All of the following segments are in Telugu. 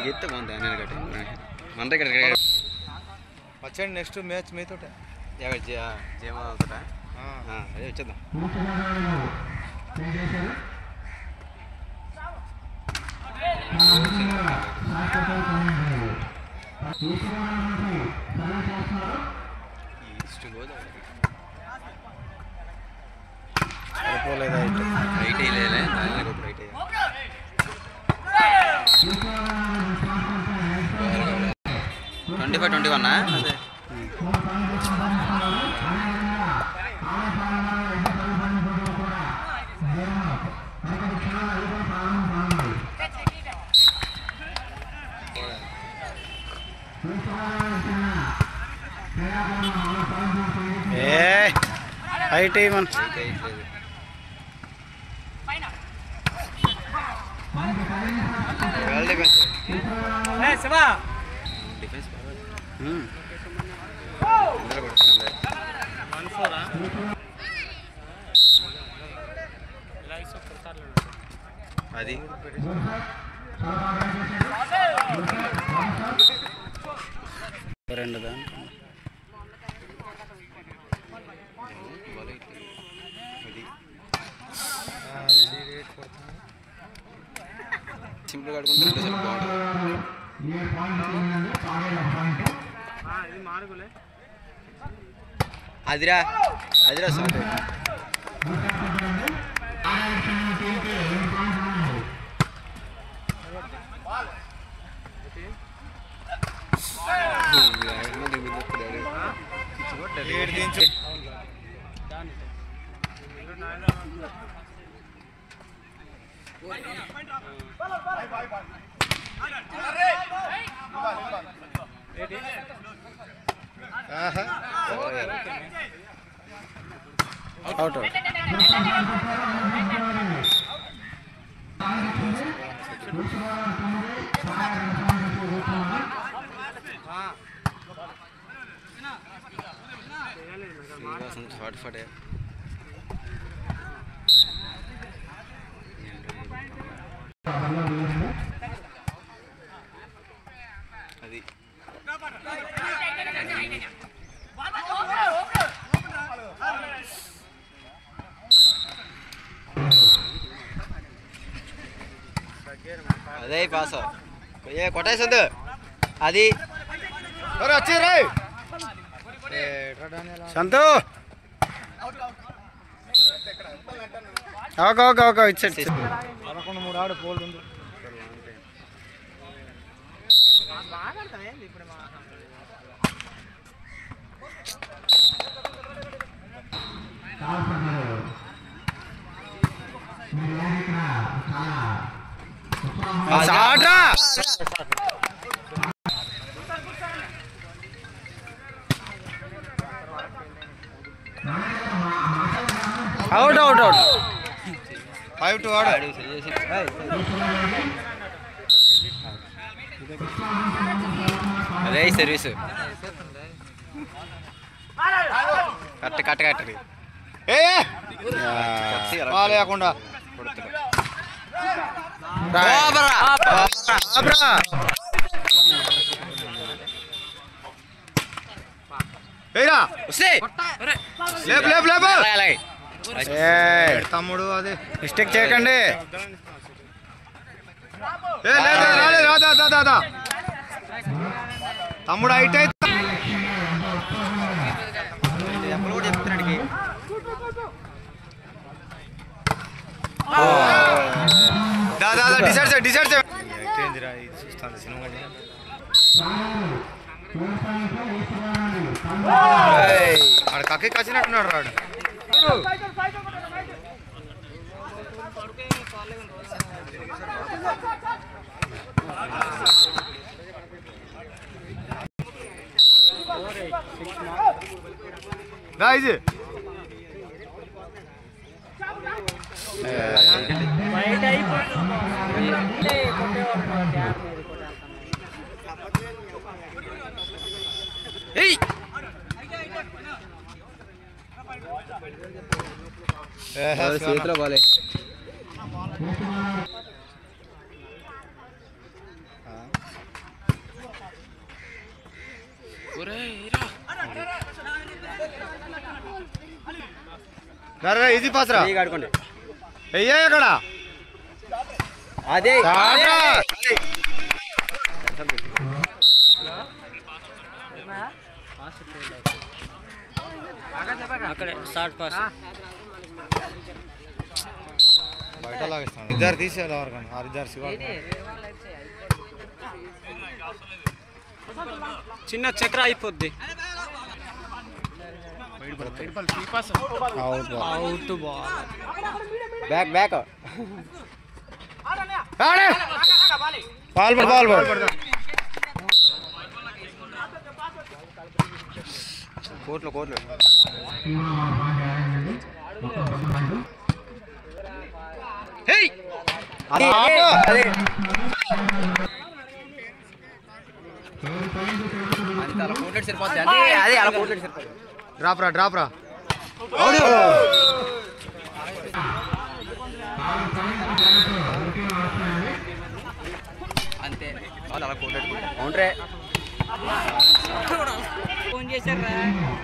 ఆడికి ఎత్తే బాగుంది నేను కట్టి మన దగ్గర వచ్చండి నెక్స్ట్ మ్యాచ్ మీతో జేమ అవుతాడా అదే వచ్చేద్దాం ఈస్ట్ గోదావరి అయిపోలేదా ఇటు రైట్ వేయలేదులే దానిలో ఒక రైట్ వేయాలి ట్వంటీ ఫైవ్ ట్వంటీ వన్ అదే ఏ ఐటీ మన రైట్ వేయట్లేదు వెల్ డిఫెన్స్ డిఫెన్స్ ఇందులో కొడుతుంది అది రెండు దాని బాల్ వేయట్లేదు. అది సింపుల్గా ఆడుకుంటే రెండు అసలు బాగుంటుంది అదిరా అదిరా సార్ అవుట్ అవుట్ ఫాట్ ఫాట్ అది అదే పాస్ ఏ కొట్టేసొద్దు అది వచ్చి రే సంతు ఓకే ఓకే ఓకే ఇచ్చేది పదకొండు మూడు ఆడు పోల్ ఉంది సాట్రా out out out five two ఆడు ఆడు సరి చేసి అదే సర్వీస్ కట్ట కట్ట కట్టడి ఏ బాల్ లేకుండా ఏరా వస్తే లేపు లేపు లేపు అలాగే అలాగే ఏ తమ్ముడు అది మిస్టేక్ చేయకండి ఏ లేదు రాలేదు రాదా దా దా దా తమ్ముడు అయితే ఎప్పుడు కూడా చెప్తున్నాడికి దా దా దా డిసైడ్ చేయి డిసైడ్ చేయి ఏందిరా ఇది చూస్తాను సినిమా ఆడ కక్కి కచ్చినట్టున్నాడు రాడు రా ఇది ఏయ్ చేతిలో బాలే రా ఈజీ పాస్ రా ఆడుకోండి అయ్యా ఇక్కడ అదే చాలరా. అక్కడే షార్ట్ పాస్ బయట లాగిస్తాను ఇద్దరు తీసేయాలి ఎవరికన్నా ఆరు ఇద్దరు శివాడు చిన్న చక్ర అయిపోద్ది out ball out ball back back ఆడే బాల్ పడు బాల్ పడు కోట్లు కోట్లు అదే అదే అది అలా కోట్లెట్ సరిపోద్ది అదే అదే అలా కోట్లెట్ సరిపోద్ది డ్రాప్ రా డ్రాప్ రా అంతే వాళ్ళు అలా కోట్లెట్ అవునరే ఫోన్ చేశారా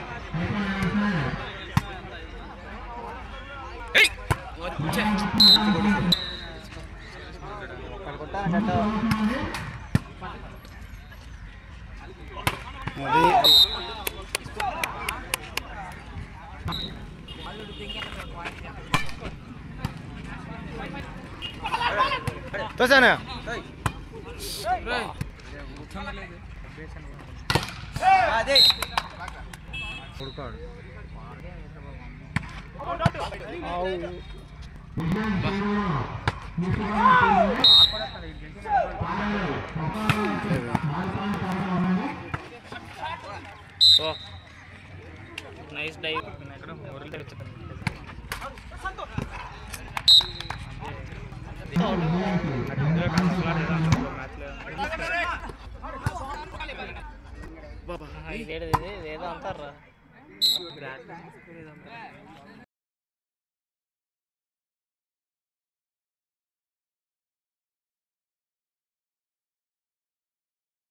అది తోసానా అదే ఉడకాడు నైస్ డైవ్ ఇదేదో ఇదేదో అంటారా